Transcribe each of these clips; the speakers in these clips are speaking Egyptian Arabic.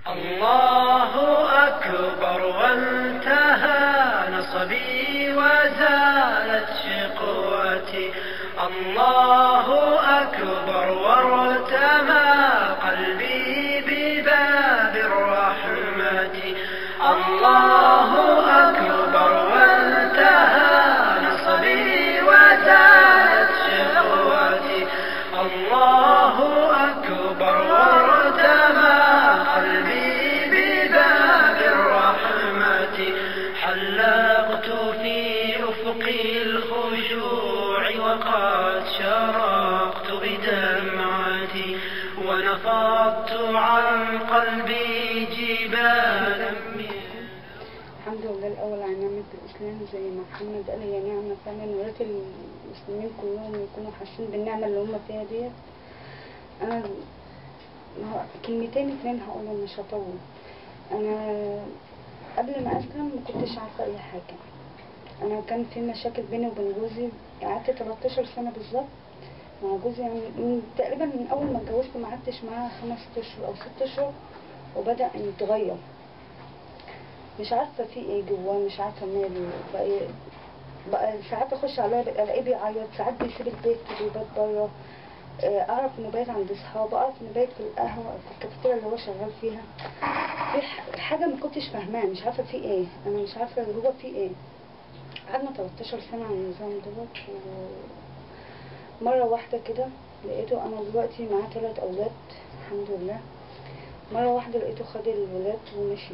الله أكبر وانتهى نصبي وزالت شقوتي الله أكبر وارتمى قلبي بباب الرحمة الله أكبر وانتهى نصبي وزالت شقوتي الله أكبر وارتمى قلبي بباب الرحمة حلقت في أفق الخشوع وقد شرقت بدمعتي ونفضت عن قلبي جبالا من الحمد لله الأول على نعمة الإسلام زي ما محمد قال هي نعمة فعلا ويا ريت المسلمين كلهم يكونوا حاسين بالنعمة اللي هم فيها ديت أنا ما هو كلمتين اتنين هقولهم مش هطول أنا قبل ما أسلم ما كنتش عارفة أي حاجة أنا كان في مشاكل بيني وبين جوزي قعدت 13 سنة بالظبط مع جوزي يعني من تقريبا من أول ما اتجوزت ما قعدتش معاه خمس أشهر أو ست أشهر وبدأ يتغير مش عارفه في ايه جواه مش عارفه ماله بقى بقى ساعات اخش عليا بقى الاقيه بيعيط ساعات بيسيب البيت وبيبات بره آه، اعرف انه بايت عند اصحابه اعرف انه بايت في القهوه في الكافيتيريا اللي هو شغال فيها في ح- حاجه ما كنتش فاهماها مش عارفه في ايه انا مش عارفه هو في ايه قعدنا 13 سنه على النظام دوت ومره واحده كده لقيته انا دلوقتي معاه ثلاث اولاد الحمد لله مره واحده لقيته خد الولاد ومشي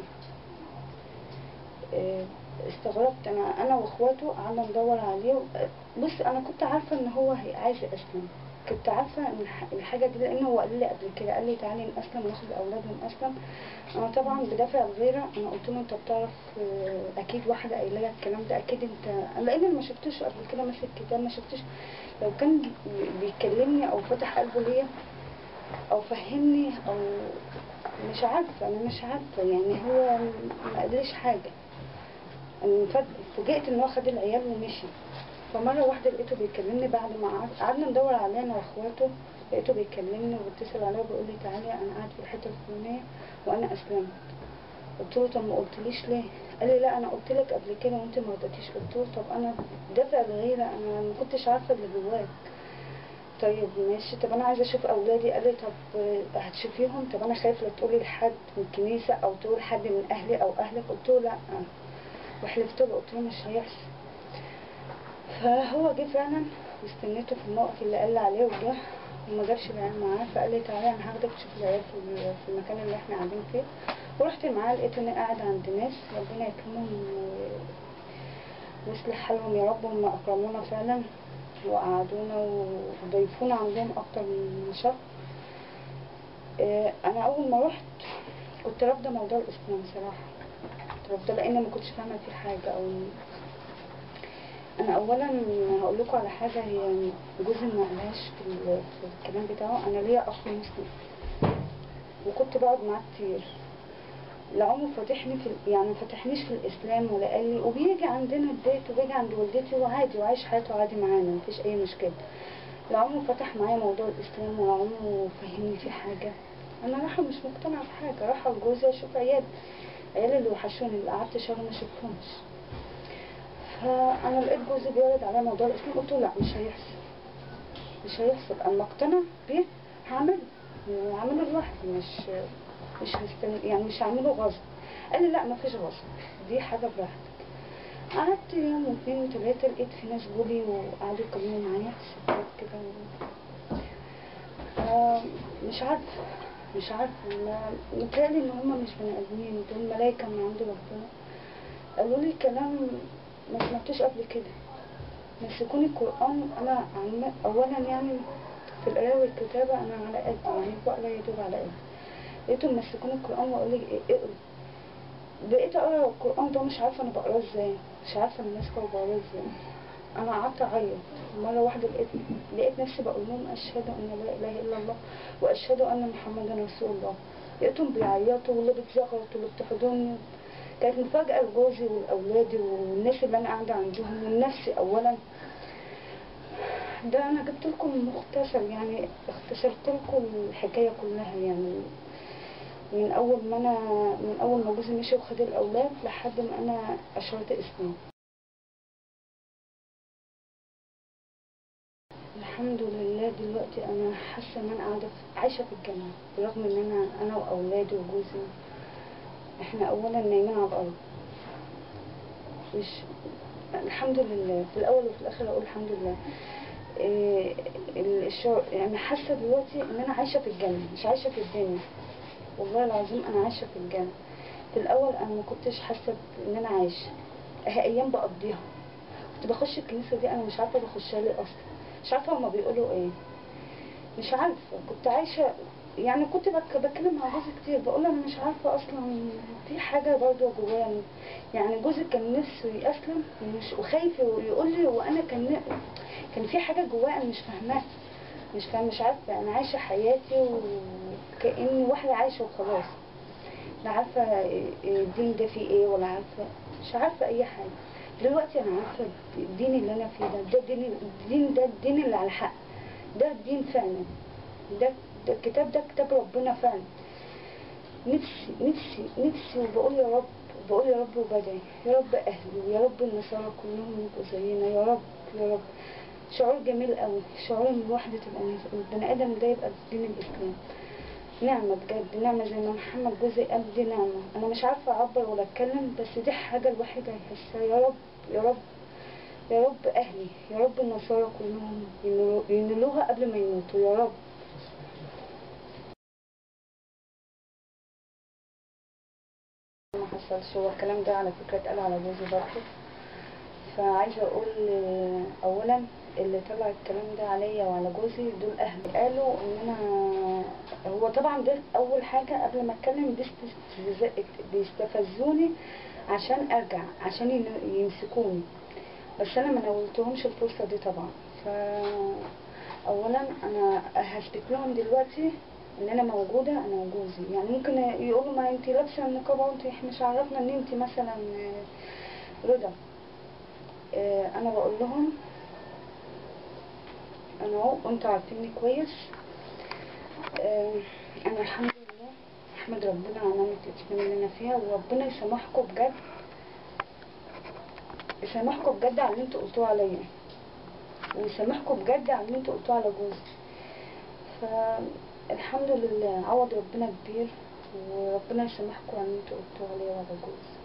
آه، استغربت انا انا واخواته قعدنا ندور عليه بص انا كنت عارفه ان هو هي- عايز يسلم كنت عارفه ان الح- الحاجه دي لانه هو قال لي قبل كده قال لي تعالي نسلم وناخد الاولاد ونسلم انا طبعا بدافع الغيره انا قلت له انت بتعرف آه، اكيد واحده قايله لك الكلام ده اكيد انت لان انا ما شفتوش قبل كده ماسك كتاب ما شفتوش لو كان بي- بيكلمني او فتح قلبه ليا او فهمني او مش عارفه انا مش عارفه يعني هو ما قاليش حاجه أنا فج- فوجئت ان هو خد العيال ومشي فمره واحده لقيته بيكلمني بعد ما قعد- قعدنا ندور عليه انا واخواته لقيته بيكلمني وبيتصل عليا وبيقول لي تعالي انا قاعد في الحته الفلانيه وانا اسلمت قلت له طب ما قلتليش ليه قال لي لا انا قلت لك قبل كده وانت ما رضيتيش قلت له طب انا دافع الغيره انا ما كنتش عارفه اللي جواك طيب ماشي طب انا عايزه اشوف اولادي قال لي طب آه، هتشوفيهم طب انا خايفه لا تقولي لحد من الكنيسه او تقول حد من اهلي او اهلك قلت له لا وحلفت له قلت له مش هيحصل فهو جه فعلا واستنيته في الموقف اللي قال لي عليه وجه وما جابش العيال معاه فقال لي تعالى انا هاخدك تشوف العيال في ال- في المكان اللي احنا قاعدين فيه ورحت معاه لقيته اني قاعد عند ناس ربنا يكرمهم و- ويصلح حالهم يا رب هم اكرمونا فعلا وقعدونا وضيفونا عندهم اكتر من شهر آه، انا اول ما رحت كنت رافضه موضوع الاسلام صراحه كنت رافضه لان ما كنتش فاهمه فيه حاجه او انا اولا هقول لكم على حاجه هي جوزي ما قالهاش في, ال- في الكلام بتاعه انا ليا اخ مسلم وكنت بقعد معاه كتير لا عمره فتحني في ال- يعني ما فتحنيش في الاسلام ولا قال لي وبيجي عندنا البيت وبيجي عند والدتي وعادي وعايش حياته عادي معانا مفيش اي مشكله لا عمره فتح معايا موضوع الاسلام ولا عمره فهمني في حاجه انا رايحه مش مقتنعه بحاجه رايحه لجوزي اشوف عيال عيال اللي وحشوني اللي قعدت شهر ما شفتهمش فانا لقيت جوزي بيعرض عليا موضوع الاسلام قلت له لا مش هيحصل مش هيحصل اما اقتنع بيه هعمله هعمله لوحدي مش مش هستنى يعني مش هعمله غصب قال لي لا ما فيش غصب دي حاجه براحتك قعدت يوم واثنين وثلاثة لقيت في ناس جولي وقعدوا يتكلموا معايا ستات كده و... آه مش عارفة مش عارفة ما- متهيألي إن هما مش بني آدمين دول ملايكة من عند ربنا قالوا لي كلام ما سمعتوش قبل كده مسكوني القرآن أنا عم أولا يعني في القراية والكتابة أنا على قد يعني بقرا يدوب على قد لقيتهم مسكوني القرآن وقالوا لي إيه اقري بقيت اقرا القرآن ده مش عارفة أنا بقراه ازاي مش عارفة أنا ماسكة وبقراه ازاي أنا قعدت أعيط مرة واحدة لقيت لقيت نفسي بقول لهم أشهد أن لا إله إلا الله وأشهد أن محمدا رسول الله لقيتهم بيعيطوا واللي بتزغرط واللي بتحضني كانت مفاجأة لجوزي ولأولادي والناس اللي أنا قاعدة عندهم ولنفسي أولا ده أنا جبت لكم مختصر يعني اختصرت لكم الحكاية كلها يعني من اول ما انا من اول ما جوزي مشي وخد الاولاد لحد ما انا اشرت اسلام الحمد لله دلوقتي انا حاسه ان انا قاعده في- عايشه في الجنه برغم ان انا انا واولادي وجوزي احنا اولا نايمين على الارض مش الحمد لله في الاول وفي الاخر اقول الحمد لله إيه الشعور يعني حاسه دلوقتي ان انا عايشه في الجنه مش عايشه في الدنيا والله العظيم انا عايشه في الجنه في الاول انا ما كنتش حاسه ان انا عايشه اهي ايام بقضيها كنت بخش الكنيسه دي انا مش عارفه بخشها ليه اصلا مش عارفه هما بيقولوا ايه مش عارفه كنت عايشه يعني كنت بك بتكلم مع جوزي كتير بقول له انا مش عارفه اصلا في حاجه برضه جوايا يعني جوزي كان نفسه يسلم ومش وخايف يقول لي وانا كان ن- كان في حاجه جوايا انا مش فاهماها مش فاهم مش عارفه انا عايشه حياتي وكاني واحده عايشه وخلاص لا عارفه الدين ده فيه ايه ولا عارفه مش عارفه اي حاجه دلوقتي انا عارفه الدين اللي انا فيه ده ده الدين الدين ده الدين اللي على الحق ده الدين فعلا ده ده الكتاب ده كتاب ربنا فعلا نفسي نفسي نفسي وبقول يا رب بقول يا رب وبدعي يا رب اهلي ويا رب النصارى كلهم يبقوا زينا يا رب يا رب شعور جميل قوي شعور ان الواحده تبقى البني ادم ده يبقى في دين الاسلام نعمة بجد نعمة زي ما محمد جوزي قال دي نعمة أنا مش عارفة أعبر ولا أتكلم بس دي حاجة الواحد هيحسها يا رب يا رب يا رب أهلي يا رب النصارى كلهم ينالو- ينالوها قبل ما يموتوا يا رب ما حصلش هو الكلام ده على فكرة اتقال على جوزي برضه فعايزة أقول آه، أولا اللي طلع الكلام ده عليا وعلى جوزي دول أهلي قالوا إن أنا هو طبعا ده أول حاجة قبل ما أتكلم بيستفز- بيستفزوني عشان أرجع عشان ين- يمسكوني بس أنا ما نولتهمش الفرصة دي طبعا ف أولا أنا هثبت لهم دلوقتي ان انا موجوده انا وجوزي يعني ممكن يقولوا ما انت لابسه النقاب وانت مش عرفنا ان انت مثلا آه، رضا آه، انا بقول لهم انا اهو انتوا عارفيني كويس آه، انا الحمد لله احمد ربنا على نعمه الاسلام اللي انا فيها وربنا يسامحكم بجد يسامحكم بجد على اللي انتوا قلتوه عليا ويسامحكم بجد على اللي انتوا قلتوه على جوزي فالحمد لله عوض ربنا كبير وربنا يسامحكم على اللي انتوا قلتوه عليا وعلى جوزي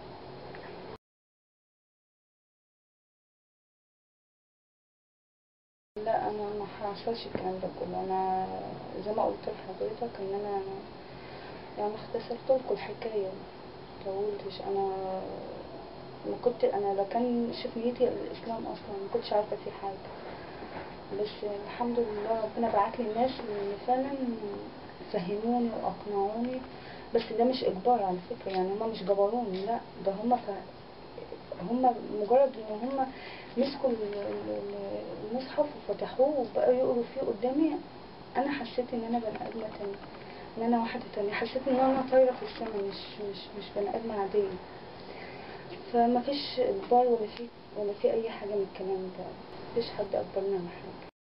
لا انا ما حصلش الكلام ده كله انا زي ما قلت لحضرتك ان انا يعني اختصرت لكم الحكايه ما طولتش انا ما كنت انا لا كان شوف نيتي الاسلام اصلا ما كنتش عارفه فيه حاجه بس الحمد لله ربنا بعت لي الناس اللي فعلا فهموني واقنعوني بس ده مش اجبار على فكره يعني هما مش جبروني لا ده هما ف... هما مجرد ان هما مسكوا ال- ال- ال- المصحف وفتحوه وبقوا يقروا فيه قدامي انا حسيت ان انا بني ادمه تانية ان انا واحده تانية حسيت ان انا طايره في السماء مش مش مش بني ادمه عاديه فما فيش اجبار ولا في ولا في اي حاجه من الكلام ده مفيش حد اجبرنا على حاجه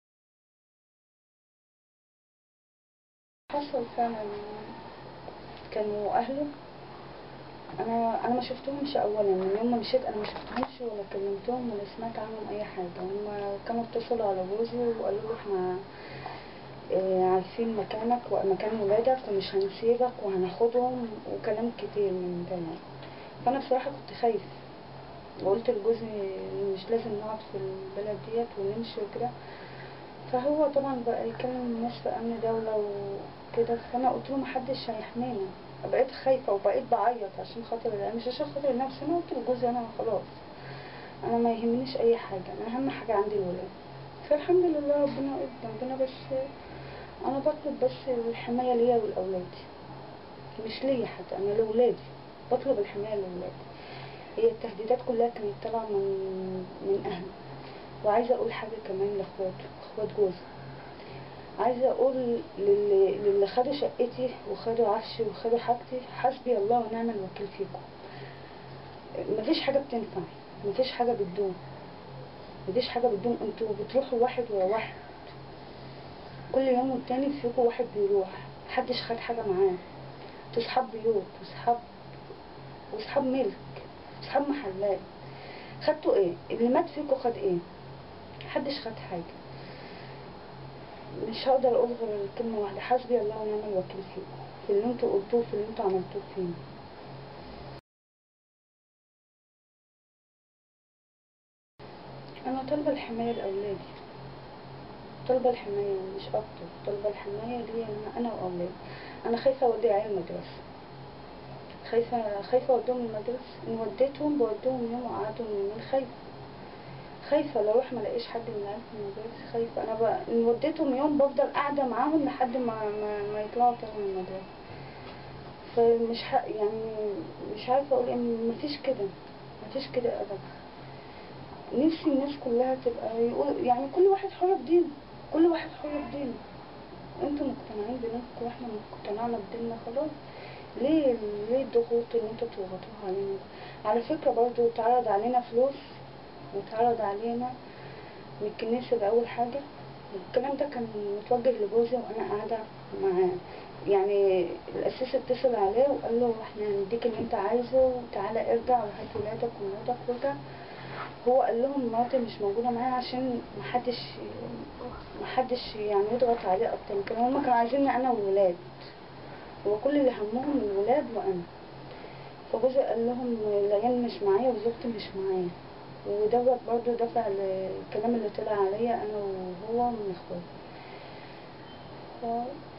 حصل فعلا كانوا اهله انا انا ما شفتهمش اولا من يوم ما مشيت انا ما شفتهمش ولا كلمتهم ولا سمعت عنهم اي حاجه هم كانوا اتصلوا على جوزي وقالوا له احنا آه، عارفين مكانك ومكان ولادك ومش هنسيبك وهناخدهم وكلام كتير من ده يعني فانا بصراحه كنت خايف وقلت لجوزي مش لازم نقعد في البلد ديت ونمشي وكده فهو طبعا بقى يكلم الناس في امن دوله وكده فانا قلت له محدش هيحمينا بقيت خايفه وبقيت بعيط عشان خاطر العيال مش عشان خاطر نفسي انا قلت لجوزي انا خلاص انا ما يهمنيش اي حاجه انا اهم حاجه عندي الولاد فالحمد لله ربنا وقف جنبنا بس انا بطلب بس الحمايه ليا ولاولادي مش ليا حتى انا لاولادي بطلب الحمايه لاولادي هي التهديدات كلها كانت طالعه من من اهلي وعايزه اقول حاجه كمان لاخواته اخوات جوزي عايزه اقول للي, للي خدوا شقتي وخدوا عفشي وخدوا حاجتي حسبي الله ونعم الوكيل فيكم مفيش حاجه بتنفع مفيش حاجه بتدوم مفيش حاجه بتدوم انتوا بتروحوا واحد ورا واحد كل يوم والتاني فيكم واحد بيروح محدش خد حاجه معاه وصحاب بيوت وصحاب وصحاب ملك وصحاب محلات خدتوا ايه اللي مات فيكم خد ايه محدش خد حاجة مش هقدر اقول غير كلمة واحدة حسبي الله ونعم الوكيل فيكم في اللي انتوا قلتوه في اللي انتوا عملتوه فينا انا طالبة الحماية لاولادي طالبة الحماية مش اكتر طالبة الحماية ليا انا انا واولادي انا خايفة اودي عيال المدرسة خايفة خايفة اوديهم المدرسة ان وديتهم بوديهم يوم وقعدهم يومين خايفة خايفة لو اروح ما الاقيش حد من العيال في المدرسة خايفة انا بقى ان وديتهم يوم بفضل قاعدة معاهم لحد ما ما, ما يطلعوا تاني من المدرسة فمش ح... يعني مش عارفة اقول ان مفيش كده مفيش كده ابدا نفسي الناس كلها تبقى يقول يعني كل واحد حر بدينه كل واحد حر بدينه انتوا مقتنعين بدينكم واحنا مقتنعنا بديننا خلاص ليه ليه الضغوط اللي انتوا بتضغطوها علينا على فكرة برضو اتعرض علينا فلوس واتعرض علينا من الكنيسة ده أول حاجة الكلام ده كان متوجه لجوزي وأنا قاعدة معاه يعني الأسيس اتصل عليه وقال له احنا هنديك اللي انت عايزه وتعالى ارجع وهات ولادك ومراتك وارجع هو قال لهم مراتي مش موجودة معايا عشان محدش محدش يعني يضغط عليه أكتر من كده هما كانوا عايزيني أنا والولاد هو كل اللي همهم الولاد وأنا فجوزي قال لهم العيال مش معايا وزوجتي مش معايا ودوت برضو دفع الكلام اللي طلع عليا أنا وهو من إخواتي ف-